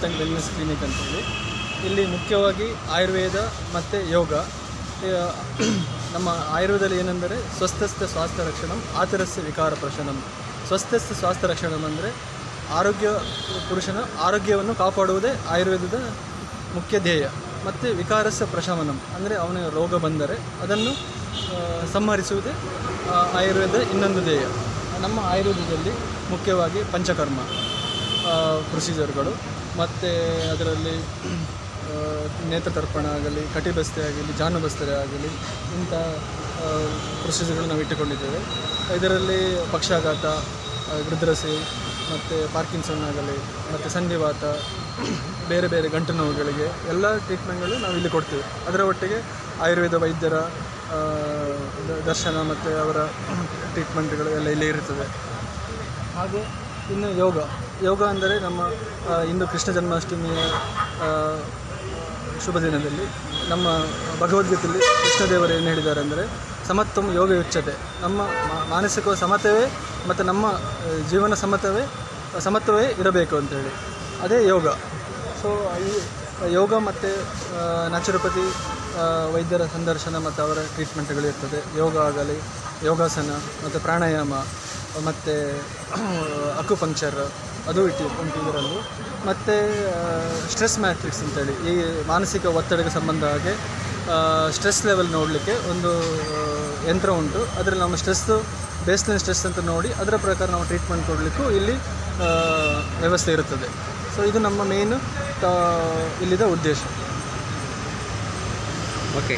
Health and wellness clinic ಅಂತೇಳಿ ಇಲ್ಲಿ ಮುಖ್ಯವಾಗಿ ಆಯುರ್ವೇದ ಮತ್ತು ಯೋಗ ಆ, ನಮ್ಮ ಆಯುರ್ವೇದದಲ್ಲಿ ಏನೆಂದರೆ ಸ್ವಸ್ಥಸ್ಥ ಸ್ವಾಸ್ಥ್ಯ ರಕ್ಷಣಂ ಆತರಸ್ಯ ವಿಕಾರ ಪ್ರಶನಂ ಸ್ವಸ್ಥಸ್ಥ ಸ್ವಾಸ್ಥ್ಯ ರಕ್ಷಣಂ ಅಂದರೆ ಆರೋಗ್ಯ ಪುರುಷನ ಆರೋಗ್ಯವನ್ನು ಕಾಪಾಡುವುದೇ ಆಯುರ್ವೇದದ ಮುಖ್ಯ ಧ್ಯೇಯ ಮತ್ತು ವಿಕಾರಸ್ಯ ಪ್ರಶಮನಂ ಅಂದರೆ ಅವನ ರೋಗ ಬಂದರೆ ಅದನ್ನು ಆ, ಸಂಹರಿಸುವುದೇ ಆ, ಆಯುರ್ವೇದ ಇನ್ನೊಂದು ಧ್ಯೇಯ ನಮ್ಮ ಆಯುರ್ವೇದದಲ್ಲಿ ಮುಖ್ಯವಾಗಿ ಪಂಚಕರ್ಮ ಪ್ರೊಸೀಜರ್ಗಳು ಮತ್ತು ಅದರಲ್ಲಿ ಆ, ನೇತ್ರತರ್ಪಣ ಆಗಲಿ ಕಟಿಬಸ್ತೆ ಆಗಲಿ ಜಾನುಬಸ್ತೆ ಆಗಲಿ ಇಂಥ ಪ್ರೊಸೀಜರ್ಗಳು ನಾವು ಇಟ್ಟುಕೊಂಡಿದ್ದೇವೆ ಇದರಲ್ಲಿ ಪಕ್ಷಾಘಾತ ಆ, ಗೃದ್ರಸಿ ಮತ್ತು ಪಾರ್ಕಿನ್ಸನ್ ಆಗಲಿ ಮತ್ತು ಸಂಧಿವಾತ ಬೇರೆ ಬೇರೆ ಗಂಟು ನೋವುಗಳಿಗೆ ಎಲ್ಲ ಟ್ರೀಟ್ಮೆಂಟ್ಗಳು ನಾವು ಇಲ್ಲಿ ಕೊಡ್ತೇವೆ ಅದರ ಒಟ್ಟಿಗೆ ಆಯುರ್ವೇದ ವೈದ್ಯರ ಆ, ದ- ದರ್ಶನ ಮತ್ತು ಅವರ ಟ್ರೀಟ್ಮೆಂಟ್ಗಳು ಎಲ್ಲ ಇಲ್ಲಿ ಇರುತ್ತದೆ ಹಾಗೆ ಇನ್ನು ಯೋಗ ಯೋಗ ಅಂದರೆ ನಮ್ಮ ಆ, ಇಂದು ಕೃಷ್ಣ ಜನ್ಮಾಷ್ಟಮಿಯ ಆ, ಶುಭ ದಿನದಲ್ಲಿ ನಮ್ಮ ಭಗವದ್ಗೀತೆಯಲ್ಲಿ ಕೃಷ್ಣದೇವರು ಏನು ಹೇಳಿದ್ದಾರೆ ಅಂದರೆ ಸಮತ್ವಂ ಯೋಗ ಯುಚ್ಯತೆ ನಮ್ಮ ಮಾ- ಮಾನಸಿಕ ಸಮತೆಯೇ ಮತ್ತು ನಮ್ಮ ಆ, ಜೀವನ ಸಮತವೇ ಸಮತ್ವವೇ ಇರಬೇಕು ಅಂತೇಳಿ ಅದೇ ಯೋಗ ಸೊ ಈ ಯೋಗ ಮತ್ತು ನ್ಯಾಚುರೋಪತಿ ಆ, ವೈದ್ಯರ ಸಂದರ್ಶನ ಮತ್ತು ಅವರ ಟ್ರೀಟ್ಮೆಂಟ್ಗಳು ಇರ್ತದೆ ಯೋಗ ಆಗಲಿ ಯೋಗಾಸನ ಮತ್ತು ಪ್ರಾಣಾಯಾಮ ಮತ್ತು ಅಕ್ಯುಪಂಕ್ಚರ್ ಅದು ಇಟ್ಟು ಉಂಟು ಇದರಲ್ಲಿ ಮತ್ತು ಸ್ಟ್ರೆಸ್ ಮ್ಯಾಟ್ರಿಕ್ಸ್ ಅಂತೇಳಿ ಈ ಮಾನಸಿಕ ಒತ್ತಡಕ್ಕೆ ಸಂಬಂಧ ಹಾಗೆ ಸ್ಟ್ರೆಸ್ ಲೆವೆಲ್ ನೋಡಲಿಕ್ಕೆ ಒಂದು ಆ, ಯಂತ್ರ ಉಂಟು ಅದರಲ್ಲಿ ನಮ್ಮ ಸ್ಟ್ರೆಸ್ಸು ಬೇಸ್ಲೈನ್ ಸ್ಟ್ರೆಸ್ ಅಂತ ನೋಡಿ ಅದರ ಪ್ರಕಾರ ನಾವು ಟ್ರೀಟ್ಮೆಂಟ್ ಕೊಡಲಿಕ್ಕೂ ಇಲ್ಲಿ ಆ, ವ್ಯವಸ್ಥೆ ಇರುತ್ತದೆ ಸೊ ಇದು ನಮ್ಮ ಮೇನ್ ಇಲ್ಲಿದ ಉದ್ದೇಶ ಓಕೆ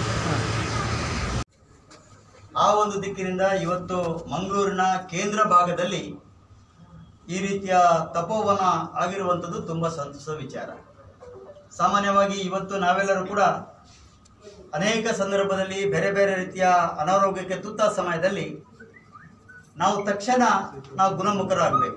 ಆ ಒಂದು ದಿಕ್ಕಿನಿಂದ ಇವತ್ತು ಮಂಗಳೂರಿನ ಕೇಂದ್ರ ಭಾಗದಲ್ಲಿ ಈ ರೀತಿಯ ತಪೋವನ ಆಗಿರುವಂಥದ್ದು ತುಂಬ ಸಂತಸದ ವಿಚಾರ ಸಾಮಾನ್ಯವಾಗಿ ಇವತ್ತು ನಾವೆಲ್ಲರೂ ಕೂಡ ಅನೇಕ ಸಂದರ್ಭದಲ್ಲಿ ಬೇರೆ ಬೇರೆ ರೀತಿಯ ಅನಾರೋಗ್ಯಕ್ಕೆ ತುತ್ತಾದ ಸಮಯದಲ್ಲಿ ನಾವು ತಕ್ಷಣ ನಾವು ಗುಣಮುಖರಾಗಬೇಕು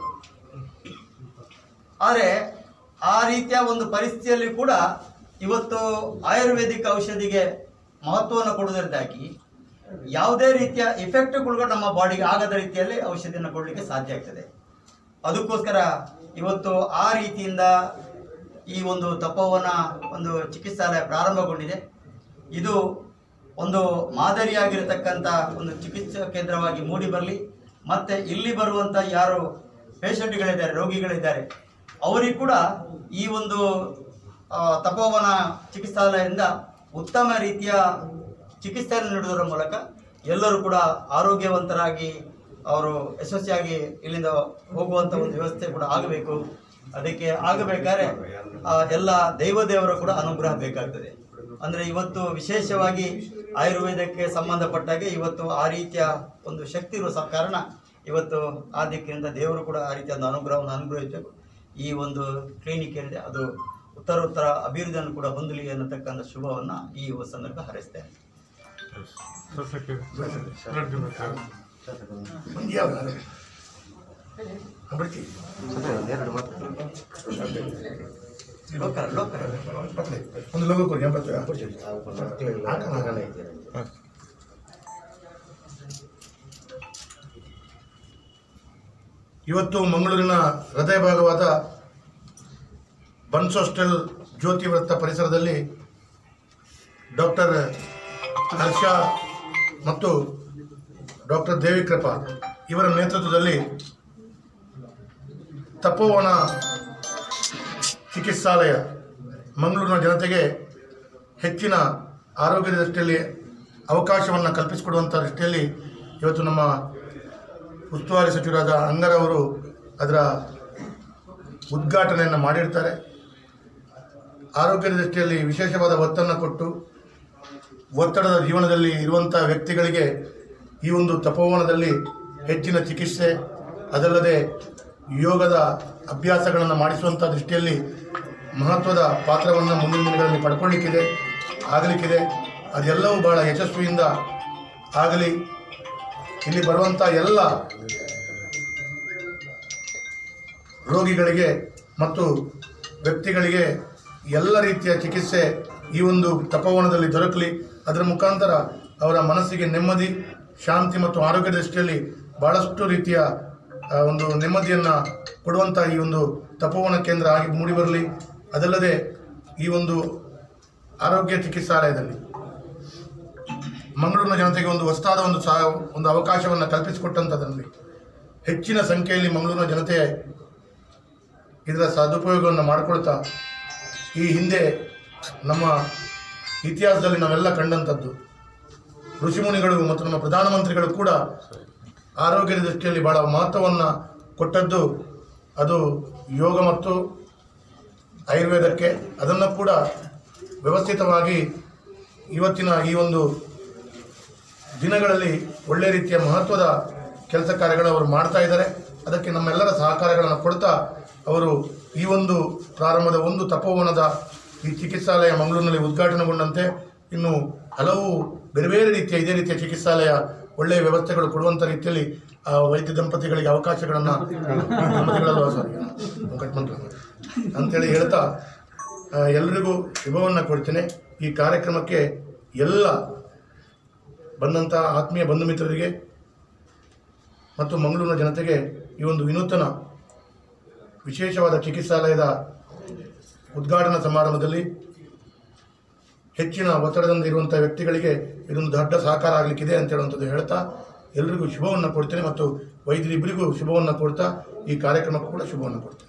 ಆದರೆ ಆ ರೀತಿಯ ಒಂದು ಪರಿಸ್ಥಿತಿಯಲ್ಲಿ ಕೂಡ ಇವತ್ತು ಆಯುರ್ವೇದಿಕ್ ಔಷಧಿಗೆ ಮಹತ್ವವನ್ನು ಕೊಡುವುದರಿಂದಾಗಿ ಯಾವುದೇ ರೀತಿಯ ಎಫೆಕ್ಟ್ಗಳು ನಮ್ಮ ಬಾಡಿಗೆ ಆಗದ ರೀತಿಯಲ್ಲಿ ಔಷಧಿಯನ್ನು ಕೊಡಲಿಕ್ಕೆ ಸಾಧ್ಯ ಆಗ್ತದೆ ಅದಕ್ಕೋಸ್ಕರ ಇವತ್ತು ಆ ರೀತಿಯಿಂದ ಈ ಒಂದು ತಪೋವನ ಒಂದು ಚಿಕಿತ್ಸಾಲಯ ಪ್ರಾರಂಭಗೊಂಡಿದೆ ಇದು ಒಂದು ಮಾದರಿಯಾಗಿರತಕ್ಕಂಥ ಒಂದು ಚಿಕಿತ್ಸಾ ಕೇಂದ್ರವಾಗಿ ಮೂಡಿ ಬರಲಿ ಮತ್ತು ಇಲ್ಲಿ ಬರುವಂಥ ಯಾರು ಪೇಷಂಟ್ಗಳಿದ್ದಾರೆ ರೋಗಿಗಳಿದ್ದಾರೆ ಅವರಿಗೆ ಕೂಡ ಈ ಒಂದು ಆ, ತಪೋವನ ಚಿಕಿತ್ಸಾಲಯದಿಂದ ಉತ್ತಮ ರೀತಿಯ ಚಿಕಿತ್ಸೆಯನ್ನು ನೀಡುವುದರ ಮೂಲಕ ಎಲ್ಲರೂ ಕೂಡ ಆರೋಗ್ಯವಂತರಾಗಿ ಅವರು ಯಶಸ್ವಿಯಾಗಿ ಇಲ್ಲಿಂದ ಹೋಗುವಂಥ ಒಂದು ವ್ಯವಸ್ಥೆ ಕೂಡ ಆಗಬೇಕು ಅದಕ್ಕೆ ಆಗಬೇಕಾದ್ರೆ ಆ, ಎಲ್ಲ ದೈವ ದೇವರ ಕೂಡ ಅನುಗ್ರಹ ಬೇಕಾಗ್ತದೆ ಅಂದರೆ ಇವತ್ತು ವಿಶೇಷವಾಗಿ ಆಯುರ್ವೇದಕ್ಕೆ ಸಂಬಂಧಪಟ್ಟಾಗೆ ಇವತ್ತು ಆ ರೀತಿಯ ಒಂದು ಶಕ್ತಿ ಇರುವ ಸ- ಕಾರಣ ಇವತ್ತು ಆ ದಿಕ್ಕಿನಿಂದ ದೇವರು ಕೂಡ ಆ ರೀತಿಯ ಒಂದು ಅನುಗ್ರಹವನ್ನು ಅನುಗ್ರಹಿಸಬೇಕು ಈ ಒಂದು ಕ್ಲಿನಿಕ್ ಏನಿದೆ ಅದು ಉತ್ತರೋತ್ತರ ಅಭಿವೃದ್ಧಿಯನ್ನು ಕೂಡ ಹೊಂದಲಿ ಅನ್ನತಕ್ಕಂಥ ಶುಭವನ್ನು ಈ ಸಂದರ್ಭ ಹಾರೈಸ್ತೇನೆ ಲೋಕರ ಲೋಕರ ಒಂದು ಲೋಗೋ ಕೊಡಿ ಎಂಬತ್ತು ಇವತ್ತು ಮಂಗಳೂರಿನ ಹೃದಯ ಭಾಗವಾದ ಬನ್ಸ್ ಹಾಸ್ಟೆಲ್ ಜ್ಯೋತಿ ವೃತ್ತ ಪರಿಸರದಲ್ಲಿ ಡಾಕ್ಟರ್ ಹರ್ಷ ಮತ್ತು ಡಾಕ್ಟರ್ ದೇವಿಕೃಪಾ ಇವರ ನೇತೃತ್ವದಲ್ಲಿ ತಪೋವನ ಚಿಕಿತ್ಸಾಲಯ ಮಂಗಳೂರಿನ ಜನತೆಗೆ ಹೆಚ್ಚಿನ ಆರೋಗ್ಯದ ದೃಷ್ಟಿಯಲ್ಲಿ ಅವಕಾಶವನ್ನು ಕಲ್ಪಿಸಿಕೊಡುವಂಥ ದೃಷ್ಟಿಯಲ್ಲಿ ಇವತ್ತು ನಮ್ಮ ಉಸ್ತುವಾರಿ ಸಚಿವರಾದ ಅಂಗರವರು ಅದರ ಉದ್ಘಾಟನೆಯನ್ನು ಮಾಡಿರ್ತಾರೆ ಆರೋಗ್ಯದ ದೃಷ್ಟಿಯಲ್ಲಿ ವಿಶೇಷವಾದ ಒತ್ತನ್ನು ಕೊಟ್ಟು ಒತ್ತಡದ ಜೀವನದಲ್ಲಿ ಇರುವಂಥ ವ್ಯಕ್ತಿಗಳಿಗೆ ಈ ಒಂದು ತಪೋವನದಲ್ಲಿ ಹೆಚ್ಚಿನ ಚಿಕಿತ್ಸೆ ಅದಲ್ಲದೆ ಯೋಗದ ಅಭ್ಯಾಸಗಳನ್ನು ಮಾಡಿಸುವಂಥ ದೃಷ್ಟಿಯಲ್ಲಿ ಮಹತ್ವದ ಪಾತ್ರವನ್ನು ಮುಂದಿನ ದಿನಗಳಲ್ಲಿ ಪಡ್ಕೊಳ್ಳಿಕ್ಕಿದೆ ಆಗಲಿಕ್ಕಿದೆ ಅದೆಲ್ಲವೂ ಬಹಳ ಯಶಸ್ವಿಯಿಂದ ಆಗಲಿ ಇಲ್ಲಿ ಬರುವಂಥ ಎಲ್ಲ ರೋಗಿಗಳಿಗೆ ಮತ್ತು ವ್ಯಕ್ತಿಗಳಿಗೆ ಎಲ್ಲ ರೀತಿಯ ಚಿಕಿತ್ಸೆ ಈ ಒಂದು ತಪೋವನದಲ್ಲಿ ದೊರಕಲಿ ಅದರ ಮುಖಾಂತರ ಅವರ ಮನಸ್ಸಿಗೆ ನೆಮ್ಮದಿ ಶಾಂತಿ ಮತ್ತು ಆರೋಗ್ಯದ ದೃಷ್ಟಿಯಲ್ಲಿ ಬಹಳಷ್ಟು ರೀತಿಯ ಆ, ಒಂದು ನೆಮ್ಮದಿಯನ್ನು ಕೊಡುವಂಥ ಈ ಒಂದು ತಪೋವನ ಕೇಂದ್ರ ಆಗಿ ಮೂಡಿಬರಲಿ ಅದಲ್ಲದೆ ಈ ಒಂದು ಆರೋಗ್ಯ ಚಿಕಿತ್ಸಾಲಯದಲ್ಲಿ ಮಂಗಳೂರಿನ ಜನತೆಗೆ ಒಂದು ಹೊಸದಾದ ಒಂದು ಸಹ ಒಂದು ಅವಕಾಶವನ್ನು ಕಲ್ಪಿಸಿಕೊಟ್ಟಂಥದ್ರಲ್ಲಿ ಹೆಚ್ಚಿನ ಸಂಖ್ಯೆಯಲ್ಲಿ ಮಂಗಳೂರಿನ ಜನತೆ ಇದರ ಸದುಪಯೋಗವನ್ನು ಮಾಡಿಕೊಳ್ತಾ ಈ ಹಿಂದೆ ನಮ್ಮ ಇತಿಹಾಸದಲ್ಲಿ ನಾವೆಲ್ಲ ಕಂಡಂಥದ್ದು ಋಷಿಮುನಿಗಳು ಮತ್ತು ನಮ್ಮ ಪ್ರಧಾನಮಂತ್ರಿಗಳು ಕೂಡ ಆರೋಗ್ಯದ ದೃಷ್ಟಿಯಲ್ಲಿ ಬಹಳ ಮಹತ್ವವನ್ನು ಕೊಟ್ಟದ್ದು ಅದು ಯೋಗ ಮತ್ತು ಆಯುರ್ವೇದಕ್ಕೆ ಅದನ್ನು ಕೂಡ ವ್ಯವಸ್ಥಿತವಾಗಿ ಇವತ್ತಿನ ಈ ಒಂದು ದಿನಗಳಲ್ಲಿ ಒಳ್ಳೆ ರೀತಿಯ ಮಹತ್ವದ ಕೆಲಸ ಕಾರ್ಯಗಳು ಅವರು ಮಾಡ್ತಾ ಇದ್ದಾರೆ ಅದಕ್ಕೆ ನಮ್ಮೆಲ್ಲರ ಸಹಕಾರಗಳನ್ನು ಕೊಡ್ತಾ ಅವರು ಈ ಒಂದು ಪ್ರಾರಂಭದ ಒಂದು ತಪೋವನದ ಈ ಚಿಕಿತ್ಸಾಲಯ ಮಂಗಳೂರಿನಲ್ಲಿ ಉದ್ಘಾಟನೆಗೊಂಡಂತೆ ಇನ್ನು ಹಲವು ಬೇರೆ ಬೇರೆ ರೀತಿಯ ಇದೇ ರೀತಿಯ ಚಿಕಿತ್ಸಾಲಯ ಒಳ್ಳೆಯ ವ್ಯವಸ್ಥೆಗಳು ಕೊಡುವಂಥ ರೀತಿಯಲ್ಲಿ ಆ ವೈದ್ಯ ದಂಪತಿಗಳಿಗೆ ಅವಕಾಶಗಳನ್ನು ದಂಪತಿಗಳಲ್ವಾ ಸಾರಿ ಕಟ್ ಮಾಡ್ತಾರೆ. ಅಂತೇಳಿ ಹೇಳ್ತಾ ಆ, ಎಲ್ರಿಗೂ ಶುಭವನ್ನು ಕೊಡ್ತೇನೆ ಈ ಕಾರ್ಯಕ್ರಮಕ್ಕೆ ಎಲ್ಲ ಬಂದಂಥ ಆತ್ಮೀಯ ಬಂಧು ಮಿತ್ರರಿಗೆ ಮತ್ತು ಮಂಗಳೂರಿನ ಜನತೆಗೆ ಈ ಒಂದು ವಿನೂತನ ವಿಶೇಷವಾದ ಚಿಕಿತ್ಸಾಲಯದ ಉದ್ಘಾಟನಾ ಸಮಾರಂಭದಲ್ಲಿ ಹೆಚ್ಚಿನ ಒತ್ತಡದಿಂದ ಇರುವಂಥ ವ್ಯಕ್ತಿಗಳಿಗೆ ಇದೊಂದು ದೊಡ್ಡ ಸಹಕಾರ ಆಗಲಿಕ್ಕಿದೆ ಅಂತ ಹೇಳುವಂಥದ್ದು ಹೇಳ್ತಾ ಎಲ್ರಿಗೂ ಶುಭವನ್ನು ಕೊಡ್ತೇನೆ ಮತ್ತು ವೈದ್ಯರಿಬ್ಬರಿಗೂ ಶುಭವನ್ನು ಕೊಡ್ತಾ ಈ ಕಾರ್ಯಕ್ರಮಕ್ಕೂ ಕೂಡ ಶುಭವನ್ನು ಕೊಡ್ತೇನೆ